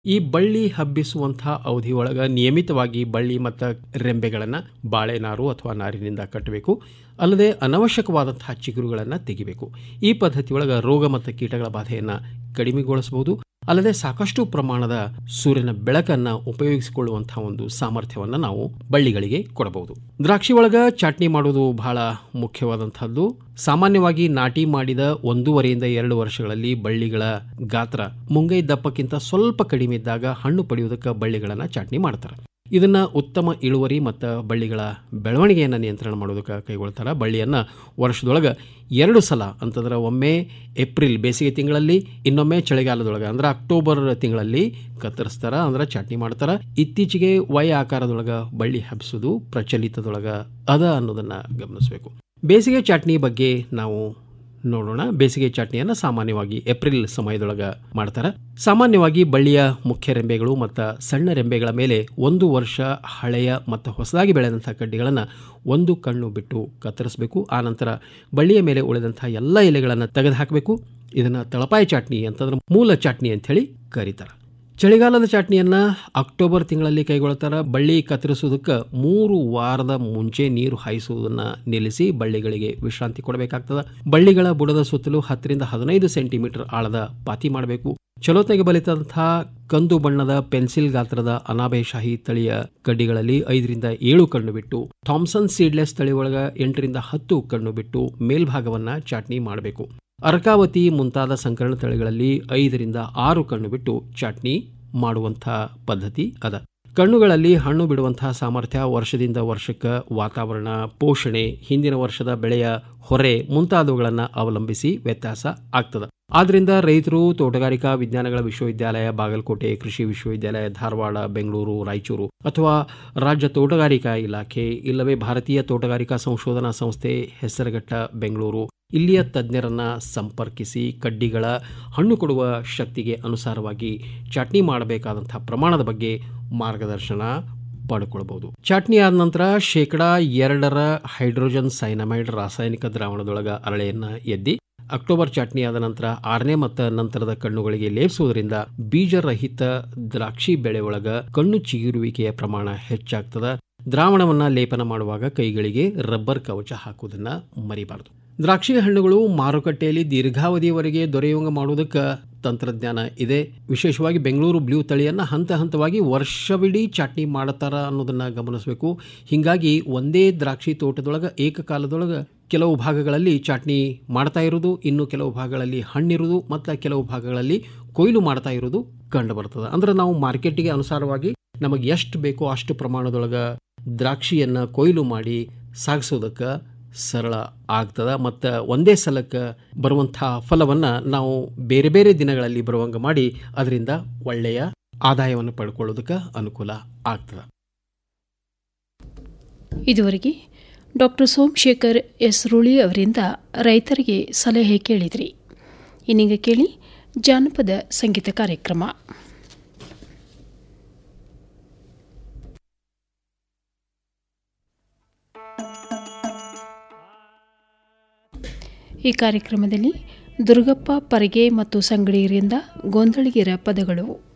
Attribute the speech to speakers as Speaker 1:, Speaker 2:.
Speaker 1: ಈ ಬಳ್ಳಿ ಹಬ್ಬಿಸುವಂಥ ಅವಧಿಯೊಳಗ ನಿಯಮಿತವಾಗಿ ಬಳ್ಳಿ ಮತ್ತು ರೆಂಬೆಗಳನ್ನು ಬಾಳೆನಾರು ಅಥವಾ ನಾರಿನಿಂದ ಕಟ್ಟಬೇಕು ಅಲ್ಲದೆ ಅನವಶ್ಯಕವಾದಂತಹ ಚಿಗುರುಗಳನ್ನು ತೆಗಿಬೇಕು ಈ ಪದ್ಧತಿಯೊಳಗ ರೋಗ ಮತ್ತು ಕೀಟಗಳ ಬಾಧೆಯನ್ನು ಕಡಿಮೆಗೊಳಿಸಬಹುದು ಅಲ್ಲದೆ ಸಾಕಷ್ಟು ಪ್ರಮಾಣದ ಸೂರ್ಯನ ಬೆಳಕನ್ನು ಉಪಯೋಗಿಸಿಕೊಳ್ಳುವಂತಹ ಒಂದು ಸಾಮರ್ಥ್ಯವನ್ನು ನಾವು ಬಳ್ಳಿಗಳಿಗೆ ಕೊಡಬಹುದು ದ್ರಾಕ್ಷಿ ಒಳಗ ಚಾಟ್ನಿ ಮಾಡೋದು ಬಹಳ ಮುಖ್ಯವಾದಂತಹದ್ದು ಸಾಮಾನ್ಯವಾಗಿ ನಾಟಿ ಮಾಡಿದ ಒಂದೂವರೆಯಿಂದ ಎರಡು ವರ್ಷಗಳಲ್ಲಿ ಬಳ್ಳಿಗಳ ಗಾತ್ರ ಮುಂಗೈ ದಪ್ಪಕ್ಕಿಂತ ಸ್ವಲ್ಪ ಕಡಿಮೆ ಇದ್ದಾಗ ಹಣ್ಣು ಪಡೆಯುವುದಕ್ಕೆ ಬಳ್ಳಿಗಳನ್ನು ಚಾಟ್ನಿ ಮಾಡ್ತಾರೆ ಇದನ್ನ ಉತ್ತಮ ಇಳುವರಿ ಮತ್ತು ಬಳ್ಳಿಗಳ ಬೆಳವಣಿಗೆಯನ್ನು ನಿಯಂತ್ರಣ ಮಾಡೋದಕ್ಕೆ ಕೈಗೊಳ್ತಾರೆ ಬಳ್ಳಿಯನ್ನು ವರ್ಷದೊಳಗೆ ಎರಡು ಸಲ ಅಂತಂದ್ರೆ ಒಮ್ಮೆ ಏಪ್ರಿಲ್ ಬೇಸಿಗೆ ತಿಂಗಳಲ್ಲಿ ಇನ್ನೊಮ್ಮೆ ಚಳಿಗಾಲದೊಳಗೆ ಅಂದ್ರೆ ಅಕ್ಟೋಬರ್ ತಿಂಗಳಲ್ಲಿ ಕತ್ತರಿಸ್ತಾರ ಅಂದ್ರೆ ಚಟ್ನಿ ಮಾಡ್ತಾರ ಇತ್ತೀಚೆಗೆ ವೈ ಆಕಾರದೊಳಗೆ ಬಳ್ಳಿ ಹಬ್ಬಿಸೋದು ಪ್ರಚಲಿತದೊಳಗೆ ಅದ ಅನ್ನೋದನ್ನ ಗಮನಿಸಬೇಕು ಬೇಸಿಗೆ ಚಟ್ನಿ ಬಗ್ಗೆ ನಾವು ನೋಡೋಣ ಬೇಸಿಗೆ ಚಟ್ನಿಯನ್ನು ಸಾಮಾನ್ಯವಾಗಿ ಏಪ್ರಿಲ್ ಸಮಯದೊಳಗೆ ಮಾಡ್ತಾರೆ ಸಾಮಾನ್ಯವಾಗಿ ಬಳ್ಳಿಯ ಮುಖ್ಯ ರೆಂಬೆಗಳು ಮತ್ತು ಸಣ್ಣ ರೆಂಬೆಗಳ ಮೇಲೆ ಒಂದು ವರ್ಷ ಹಳೆಯ ಮತ್ತು ಹೊಸದಾಗಿ ಬೆಳೆದಂಥ ಕಡ್ಡಿಗಳನ್ನು ಒಂದು ಕಣ್ಣು ಬಿಟ್ಟು ಕತ್ತರಿಸಬೇಕು ಆನಂತರ ಬಳ್ಳಿಯ ಮೇಲೆ ಉಳಿದಂಥ ಎಲ್ಲ ಎಲೆಗಳನ್ನು ತೆಗೆದುಹಾಕಬೇಕು ಇದನ್ನು ತಳಪಾಯಿ ಚಾಟ್ನಿ ಅಂತಂದ್ರೆ ಮೂಲ ಚಾಟ್ನಿ ಅಂಥೇಳಿ ಕರೀತಾರೆ ಚಳಿಗಾಲದ ಚಾಟ್ನಿಯನ್ನ ಅಕ್ಟೋಬರ್ ತಿಂಗಳಲ್ಲಿ ಕೈಗೊಳ್ತಾರ ಬಳ್ಳಿ ಕತ್ತರಿಸೋದಕ್ಕೆ ಮೂರು ವಾರದ ಮುಂಚೆ ನೀರು ಹಾಯಿಸುವುದನ್ನು ನಿಲ್ಲಿಸಿ ಬಳ್ಳಿಗಳಿಗೆ ವಿಶ್ರಾಂತಿ ಕೊಡಬೇಕಾಗ್ತದೆ ಬಳ್ಳಿಗಳ ಬುಡದ ಸುತ್ತಲೂ ಹತ್ತರಿಂದ ಹದಿನೈದು ಸೆಂಟಿಮೀಟರ್ ಆಳದ ಪಾತಿ ಮಾಡಬೇಕು ಚಲೋತೆಗೆ ಬಲಿತಂತಹ ಕಂದು ಬಣ್ಣದ ಪೆನ್ಸಿಲ್ ಗಾತ್ರದ ಅನಾಬೇಶಾಹಿ ತಳಿಯ ಕಡ್ಡಿಗಳಲ್ಲಿ ಐದರಿಂದ ಏಳು ಕಣ್ಣು ಬಿಟ್ಟು ಥಾಮ್ಸನ್ ಸೀಡ್ಲೆಸ್ ತಳಿ ಒಳಗ ಎಂಟರಿಂದ ಹತ್ತು ಕಣ್ಣು ಬಿಟ್ಟು ಮೇಲ್ಭಾಗವನ್ನ ಚಾಟ್ನಿ ಮಾಡಬೇಕು ಅರ್ಕಾವತಿ ಮುಂತಾದ ಸಂಕರಣ ತಳಿಗಳಲ್ಲಿ ಐದರಿಂದ ಆರು ಕಣ್ಣು ಬಿಟ್ಟು ಚಾಟ್ನಿ ಮಾಡುವಂಥ ಪದ್ಧತಿ ಅದ ಕಣ್ಣುಗಳಲ್ಲಿ ಹಣ್ಣು ಬಿಡುವಂತಹ ಸಾಮರ್ಥ್ಯ ವರ್ಷದಿಂದ ವರ್ಷಕ್ಕೆ ವಾತಾವರಣ ಪೋಷಣೆ ಹಿಂದಿನ ವರ್ಷದ ಬೆಳೆಯ ಹೊರೆ ಮುಂತಾದವುಗಳನ್ನು ಅವಲಂಬಿಸಿ ವ್ಯತ್ಯಾಸ ಆಗ್ತದೆ ಆದ್ರಿಂದ ರೈತರು ತೋಟಗಾರಿಕಾ ವಿಜ್ಞಾನಗಳ ವಿಶ್ವವಿದ್ಯಾಲಯ ಬಾಗಲಕೋಟೆ ಕೃಷಿ ವಿಶ್ವವಿದ್ಯಾಲಯ ಧಾರವಾಡ ಬೆಂಗಳೂರು ರಾಯಚೂರು ಅಥವಾ ರಾಜ್ಯ ತೋಟಗಾರಿಕಾ ಇಲಾಖೆ ಇಲ್ಲವೇ ಭಾರತೀಯ ತೋಟಗಾರಿಕಾ ಸಂಶೋಧನಾ ಸಂಸ್ಥೆ ಹೆಸರುಘಟ್ಟ ಬೆಂಗಳೂರು ಇಲ್ಲಿಯ ತಜ್ಞರನ್ನ ಸಂಪರ್ಕಿಸಿ ಕಡ್ಡಿಗಳ ಹಣ್ಣು ಕೊಡುವ ಶಕ್ತಿಗೆ ಅನುಸಾರವಾಗಿ ಚಟ್ನಿ ಮಾಡಬೇಕಾದಂಥ ಪ್ರಮಾಣದ ಬಗ್ಗೆ ಮಾರ್ಗದರ್ಶನ ಪಡ್ಕೊಳ್ಬಹುದು ಚಟ್ನಿ ಆದ ನಂತರ ಶೇಕಡಾ ಎರಡರ ಹೈಡ್ರೋಜನ್ ಸೈನಮೈಡ್ ರಾಸಾಯನಿಕ ದ್ರಾವಣದೊಳಗ ಅರಳೆಯನ್ನ ಎದ್ದಿ ಅಕ್ಟೋಬರ್ ಚಟ್ನಿ ಆದ ನಂತರ ಆರನೇ ಮತ್ತು ನಂತರದ ಕಣ್ಣುಗಳಿಗೆ ಲೇಪಿಸುವುದರಿಂದ ಬೀಜರಹಿತ ದ್ರಾಕ್ಷಿ ಬೆಳೆ ಒಳಗ ಕಣ್ಣು ಚಿಗುರುವಿಕೆಯ ಪ್ರಮಾಣ ಹೆಚ್ಚಾಗ್ತದ ದ್ರಾವಣವನ್ನ ಲೇಪನ ಮಾಡುವಾಗ ಕೈಗಳಿಗೆ ರಬ್ಬರ್ ಕವಚ ಹಾಕುವುದನ್ನ ಮರಿಬಾರದು ದ್ರಾಕ್ಷಿ ಹಣ್ಣುಗಳು ಮಾರುಕಟ್ಟೆಯಲ್ಲಿ ದೀರ್ಘಾವಧಿಯವರೆಗೆ ದೊರೆಯುವಂಗ ಮಾಡುವುದಕ್ಕೆ ತಂತ್ರಜ್ಞಾನ ಇದೆ ವಿಶೇಷವಾಗಿ ಬೆಂಗಳೂರು ಬ್ಲೂ ತಳಿಯನ್ನು ಹಂತ ಹಂತವಾಗಿ ವರ್ಷವಿಡೀ ಚಾಟ್ನಿ ಮಾಡತಾರ ಅನ್ನೋದನ್ನ ಗಮನಿಸಬೇಕು ಹೀಗಾಗಿ ಒಂದೇ ದ್ರಾಕ್ಷಿ ತೋಟದೊಳಗೆ ಏಕಕಾಲದೊಳಗೆ ಕೆಲವು ಭಾಗಗಳಲ್ಲಿ ಚಾಟ್ನಿ ಮಾಡ್ತಾ ಇರೋದು ಇನ್ನು ಕೆಲವು ಭಾಗಗಳಲ್ಲಿ ಹಣ್ಣಿರುವುದು ಮತ್ತು ಕೆಲವು ಭಾಗಗಳಲ್ಲಿ ಕೊಯ್ಲು ಮಾಡ್ತಾ ಇರೋದು ಕಂಡು ಬರ್ತದೆ ಅಂದ್ರೆ ನಾವು ಮಾರ್ಕೆಟಿಗೆ ಅನುಸಾರವಾಗಿ ನಮಗೆ ಎಷ್ಟು ಬೇಕೋ ಅಷ್ಟು ಪ್ರಮಾಣದೊಳಗೆ ದ್ರಾಕ್ಷಿಯನ್ನು ಕೊಯ್ಲು ಮಾಡಿ ಸಾಗಿಸೋದಕ್ಕೆ ಸರಳ ಆಗ್ತದೆ ಮತ್ತು ಒಂದೇ ಸಲಕ್ಕೆ ಬರುವಂಥ ಫಲವನ್ನು ನಾವು ಬೇರೆ ಬೇರೆ ದಿನಗಳಲ್ಲಿ ಬರುವಂಗೆ ಮಾಡಿ ಅದರಿಂದ ಒಳ್ಳೆಯ ಆದಾಯವನ್ನು ಪಡ್ಕೊಳ್ಳೋದಕ್ಕೆ ಅನುಕೂಲ ಆಗ್ತದೆ
Speaker 2: ಇದುವರೆಗೆ ಡಾಕ್ಟರ್ ಸೋಮಶೇಖರ್ ಎಸ್ ರುಳಿ ಅವರಿಂದ ರೈತರಿಗೆ ಸಲಹೆ ಕೇಳಿದ್ರಿ ಇನ್ನೀಗ ಕೇಳಿ ಜಾನಪದ ಸಂಗೀತ ಕಾರ್ಯಕ್ರಮ ಈ ಕಾರ್ಯಕ್ರಮದಲ್ಲಿ ದುರ್ಗಪ್ಪ ಪರಗೆ ಮತ್ತು ಸಂಗಡಿಯರಿಂದ ಗೊಂದಳಿಗೆರ ಪದಗಳು